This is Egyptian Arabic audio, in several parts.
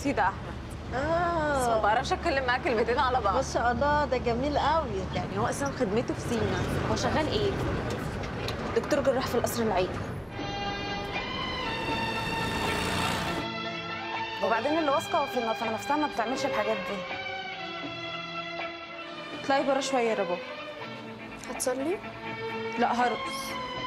بصي ده احمد بس ما اه بعرفش اتكلم معاه كلمتين على بعض ما شاء الله ده جميل قوي يعني هو اصلا خدمته في سينا هو شغال ايه دكتور جراح في القصر العيني وبعدين اللي واثقه في في نفسها ما بتعملش الحاجات دي اطلعي بره شويه يا ربو هتصلي؟ لا هرقص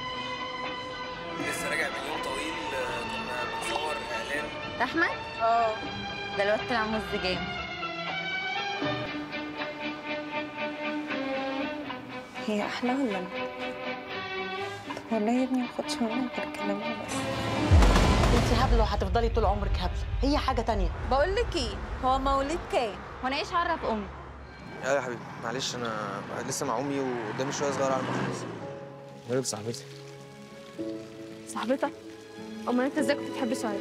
لسه راجع من يوم طويل آه، كنا بنصور اعلان ده احمد اه ده الواد طلع مزجان هي احلى ولا انا طب والله يا ابني ما خدش منك غير كلامها بس انت هبله وهتفضلي طول عمرك هبله هي حاجه تانية بقول لك ايه هو مواليد كام وانا ايش عرف امي لا يا حبيبي معلش انا لسه مع امي وقدامي شويه صغيره على ما اخلص غير صاحبتي صاحبتك؟ امال انت ازاي كنت بتحب سعاد؟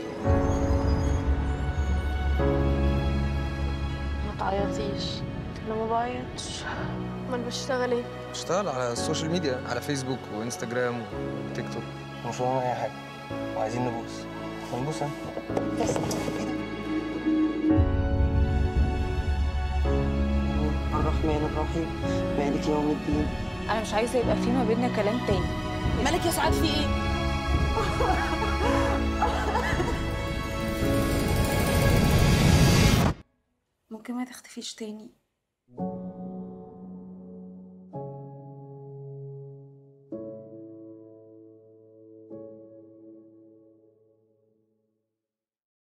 ما تعيطيش انا ما بعيطش امال بشتغل ايه؟ بشتغل على السوشيال ميديا على فيسبوك وانستجرام وتيك توك مش فاهم اي حاجه وعايزين نبوس نبوس ها الرحمن الرحيم مالك يوم الدين انا مش عايزه يبقى في ما بيننا كلام تاني مالك يا سعاد في ايه ممكن ما تختفيش تاني